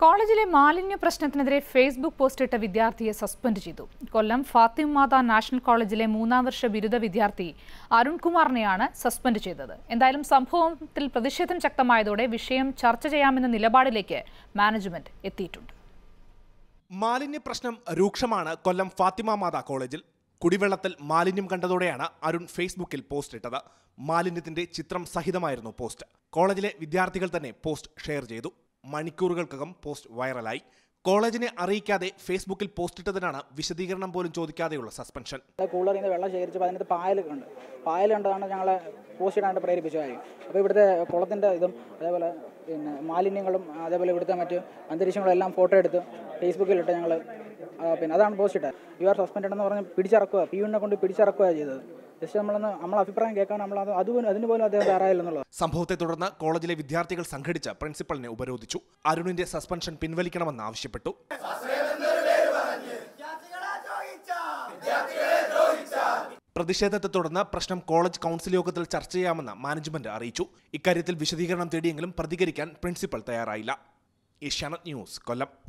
കോളേജിലെ മാലിന്യ പ്രശ്നത്തിനെതിരെ ഫേസ്ബുക്ക് പോസ്റ്റിട്ട വിദ്യാർത്ഥിയെ സസ്പെൻഡ് ചെയ്തു കൊല്ലം ഫാത്തിമാത നാഷണൽ കോളേജിലെ മൂന്നാം വർഷ ബിരുദ വിദ്യാർത്ഥി അരുൺകുമാറിനെയാണ് സസ്പെൻഡ് ചെയ്തത് എന്തായാലും സംഭവത്തിൽ പ്രതിഷേധം ശക്തമായതോടെ വിഷയം ചർച്ച ചെയ്യാമെന്ന നിലപാടിലേക്ക് മാനേജ്മെന്റ് എത്തിയിട്ടുണ്ട് മാലിന്യ പ്രശ്നം രൂക്ഷമാണ് കൊല്ലം ഫാത്തിമ മാതാ കോളേജിൽ കുടിവെള്ളത്തിൽ മാലിന്യം കണ്ടതോടെയാണ് അരുൺ ഫേസ്ബുക്കിൽ പോസ്റ്റ് ഇട്ടത് മാലിന്യത്തിന്റെ ചിത്രം സഹിതമായിരുന്നു പോസ്റ്റ് കോളേജിലെ വിദ്യാർത്ഥികൾ തന്നെ പോസ്റ്റ് ഷെയർ ചെയ്തു മണിക്കൂറുകൾക്കകം പോസ്റ്റ് വൈറലായി കോളേജിനെ അറിയിക്കാതെ ഫേസ്ബുക്കിൽ പോസ്റ്റ് ഇട്ടതിനാണ് വിശദീകരണം പോലും ചോദിക്കാതെയുള്ള സസ്പെൻഷൻ കൂളറിൽ നിന്ന് വെള്ളം ശേഖരിച്ചപ്പോൾ അതിനകത്ത് പായലൊക്കെ ഉണ്ട് പായൽ കണ്ടതാണ് ഞങ്ങളെ പോസ്റ്റ് ഇടാനായിട്ട് പ്രേരിപ്പിച്ച കാര്യം അപ്പോൾ ഇവിടുത്തെ കുളത്തിൻ്റെ ഇതും അതേപോലെ പിന്നെ മാലിന്യങ്ങളും അതേപോലെ ഇവിടുത്തെ മറ്റ് അന്തരീക്ഷങ്ങളും എല്ലാം ഫോട്ടോ എടുത്ത് ഫേസ്ബുക്കിലിട്ട് ഞങ്ങൾ പിന്നെ അതാണ് പോസ്റ്റ് ഇട്ടത് യു ആർ സസ്പെൻഡ് എന്ന് പറഞ്ഞ് പിടിച്ചിറക്കുക പി യുവിനെ കൊണ്ട് പിടിച്ചിറക്കുകയാണ് ചെയ്തത് ജസ്റ്റ് നമ്മളൊന്ന് നമ്മളെ അഭിപ്രായം കേൾക്കാൻ നമ്മൾ അത് അതുപോലും അതിന് പോലും അദ്ദേഹം തയ്യാറായില്ലെന്നുള്ളത് സംഭവത്തെ തുടർന്ന് കോളേജിലെ വിദ്യാർത്ഥികൾ സംഘടിച്ച് പ്രിൻസിപ്പലിനെ ഉപരോധിച്ചു അരുണിന്റെ സസ്പെൻഷൻ പിൻവലിക്കണമെന്ന് ആവശ്യപ്പെട്ടു പ്രതിഷേധത്തെ തുടർന്ന് പ്രശ്നം കോളേജ് കൗൺസിൽ യോഗത്തിൽ ചർച്ച ചെയ്യാമെന്ന് മാനേജ്മെന്റ് അറിയിച്ചു ഇക്കാര്യത്തിൽ വിശദീകരണം തേടിയെങ്കിലും പ്രതികരിക്കാൻ പ്രിൻസിപ്പൽ തയ്യാറായില്ല ഏഷ്യാനെറ്റ് ന്യൂസ് കൊല്ലം